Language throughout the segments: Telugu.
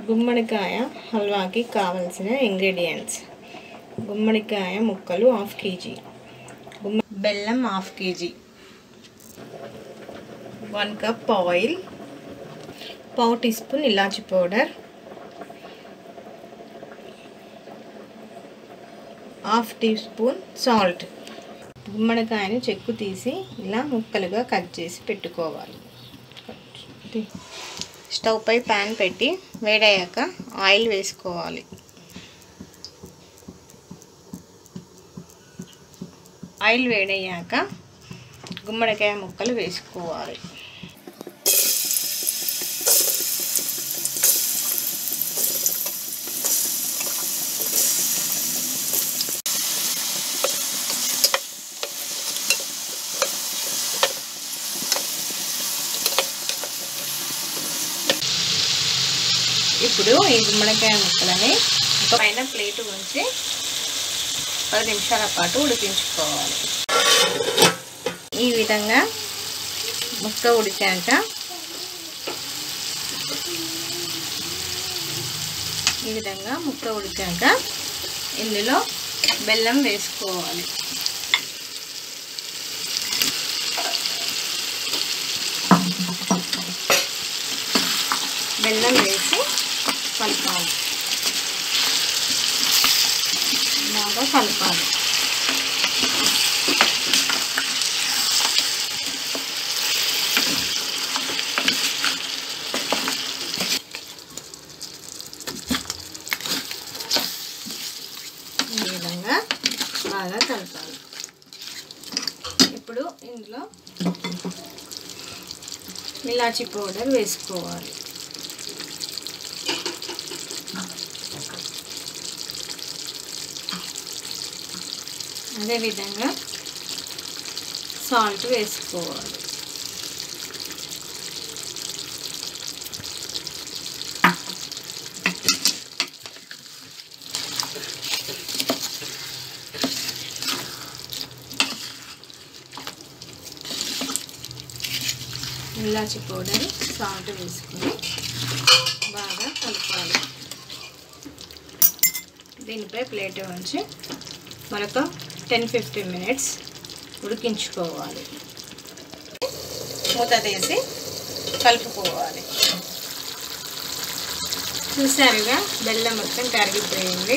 గుమ్మడికాయ హల్వాకి కావలసిన ఇంగ్రీడియంట్స్ గుమ్మడికాయ ముక్కలు హాఫ్ కేజీ గుమ్మ బెల్లం half KG one cup oil పావు టీ స్పూన్ ఇలాచి powder half teaspoon salt గుమ్మడికాయని చెక్కు తీసి ఇలా ముక్కలుగా కట్ చేసి పెట్టుకోవాలి స్టవ్ పై ప్యాన్ పెట్టి వేడయ్యాక ఆయిల్ వేసుకోవాలి ఆయిల్ వేడయ్యాక గుమ్మడికాయ ముక్కలు వేసుకోవాలి ఇప్పుడు ఈ గుమ్మడికాయ ముక్కలని ఒక పైన ప్లేట్ ఉంచి పది నిమిషాల పాటు ఉడికించుకోవాలి ఈ విధంగా ముక్క ఉడికాక ఈ విధంగా ముక్క ఉడికాక ఇందులో బెల్లం వేసుకోవాలి బెల్లం వేసి కలపాలి బాగా కలపాలి ఈ విధంగా బాగా కలపాలి ఇప్పుడు ఇందులో ఇలాచి పౌడర్ వేసుకోవాలి అదేవిధంగా సాల్ట్ వేసుకోవాలి ఇలాచి పౌడర్ సాల్ట్ వేసుకొని బాగా కలపాలి దీనిపై ప్లేట్ ఉంచి మరొక టెన్ ఫిఫ్టీన్ మినిట్స్ ఉడికించుకోవాలి మూత తీసి కలుపుకోవాలి చూసారుగా బెల్లం మొత్తం కరిగిపోయింది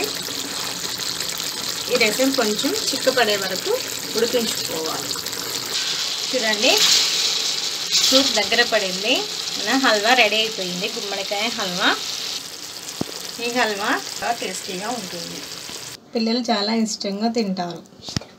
ఈ రసం కొంచెం చిక్కపడే వరకు ఉడికించుకోవాలి చూడండి సూప్ దగ్గర పడింది మన హల్వా రెడీ అయిపోయింది గుమ్మడికాయ హల్వా ఈ హల్వా చాలా టేస్టీగా ఉంటుంది పిల్లలు చాలా ఇష్టంగా తింటారు